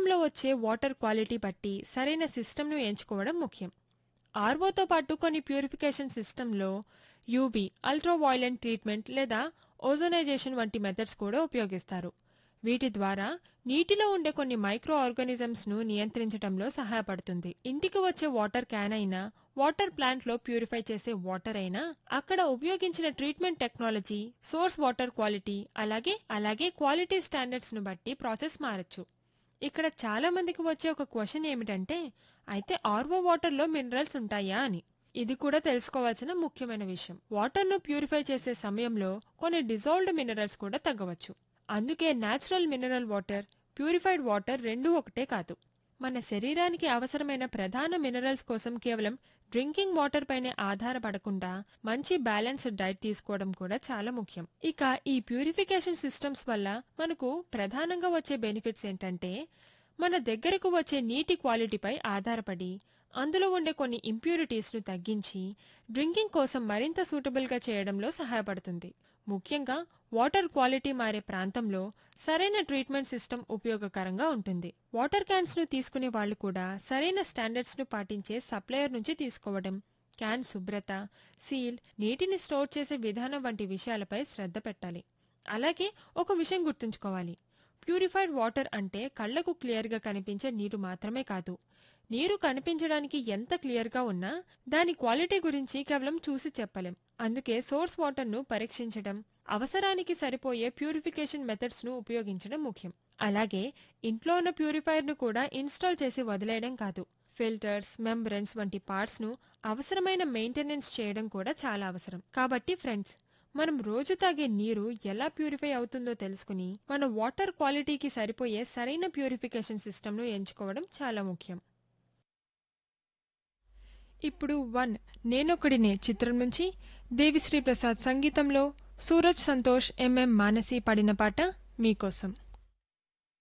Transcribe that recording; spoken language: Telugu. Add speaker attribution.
Speaker 1: సిస్టంలో వచ్చే వాటర్ క్వాలిటీ బట్టి సరైన సిస్టమ్ను ఎంచుకోవడం ముఖ్యం ఆర్వోతో పాటు కొన్ని ప్యూరిఫికేషన్ సిస్టంలో యూబీ అల్ట్రావాయిలెంట్ ట్రీట్మెంట్ లేదా ఓజోనైజేషన్ వంటి మెథడ్స్ కూడా ఉపయోగిస్తారు వీటి ద్వారా నీటిలో ఉండే కొన్ని మైక్రో ఆర్గానిజమ్స్ ను నియంత్రించడంలో సహాయపడుతుంది ఇంటికి వచ్చే వాటర్ క్యాన్ అయినా వాటర్ ప్లాంట్ లో ప్యూరిఫై చేసే వాటర్ అయినా అక్కడ ఉపయోగించిన treatment technology source water quality అలాగే అలాగే క్వాలిటీ స్టాండర్డ్స్ ను బట్టి ప్రాసెస్ మారచ్చు ఇక్కడ చాలా మందికి వచ్చే ఒక క్వశ్చన్ ఏమిటంటే అయితే ఆర్వో వాటర్ లో మినరల్స్ ఉంటాయా అని ఇది కూడా తెలుసుకోవాల్సిన ముఖ్యమైన విషయం వాటర్ ను ప్యూరిఫై చేసే సమయంలో కొన్ని డిజాల్వ్డ్ మినరల్స్ కూడా తగ్గవచ్చు అందుకే natural mineral water purified water రెండూ ఒకటే కాదు మన శరీరానికి అవసరమైన ప్రధాన మినరల్స్ కోసం కేవలం డ్రింకింగ్ వాటర్ పైనే ఆధారపడకుండా మంచి బ్యాలెన్స్డ్ డైట్ తీసుకోవడం కూడా చాలా ముఖ్యం ఇక ఈ ప్యూరిఫికేషన్ సిస్టమ్స్ వల్ల మనకు ప్రధానంగా వచ్చే బెనిఫిట్స్ ఏంటంటే మన దగ్గరకు వచ్చే నీటి క్వాలిటీపై ఆధారపడి అందులో ఉండే కొన్ని ఇంప్యూరిటీస్ ను తగ్గించి డ్రింకింగ్ కోసం మరింత సూటబుల్ గా చేయడంలో సహాయపడుతుంది ముఖ్యంగా వాటర్ క్వాలిటీ మారే ప్రాంతంలో సరైన ట్రీట్మెంట్ సిస్టమ్ ఉపయోగకరంగా ఉంటుంది వాటర్ క్యాన్స్ ను తీసుకునే వాళ్ళు కూడా సరైన స్టాండర్డ్స్ ను పాటించే సప్లయర్ నుంచి తీసుకోవడం క్యాన్ శుభ్రత సీల్ నీటిని స్టోర్ చేసే విధానం వంటి విషయాలపై శ్రద్ధ పెట్టాలి అలాగే ఒక విషయం గుర్తుంచుకోవాలి ప్యూరిఫైడ్ వాటర్ అంటే కళ్లకు క్లియర్గా కనిపించే నీరు మాత్రమే కాదు నీరు కనిపించడానికి ఎంత క్లియర్గా ఉన్నా దాని క్వాలిటీ గురించి కేవలం చూసి చెప్పలేం అందుకే సోర్స్ వాటర్ను పరీక్షించడం అవసరానికి సరిపోయే ప్యూరిఫికేషన్ మెథడ్స్ ను ఉపయోగించడం ముఖ్యం అలాగే ఇంట్లో ఉన్న ప్యూరిఫైయర్ ను కూడా ఇన్స్టాల్ చేసి వదిలేయడం కాదు ఫిల్టర్స్ మెంబ్రెన్స్ వంటి పార్ట్స్ ను అవసరమైన మెయింటెనెన్స్ చేయడం కూడా చాలా అవసరం కాబట్టి ఫ్రెండ్స్ మనం రోజు తాగే నీరు ఎలా ప్యూరిఫై అవుతుందో తెలుసుకుని మన వాటర్ క్వాలిటీకి సరిపోయే సరైన ప్యూరిఫికేషన్ సిస్టమ్ను ఎంచుకోవడం చాలా ముఖ్యం ఇప్పుడు వన్ నేనొకడినే చిత్రం నుంచి దేవిశ్రీ ప్రసాద్ సంగీతంలో సూరజ్ సంతోష్ ఎంఎం మానసి పాడిన పాట మీకోసం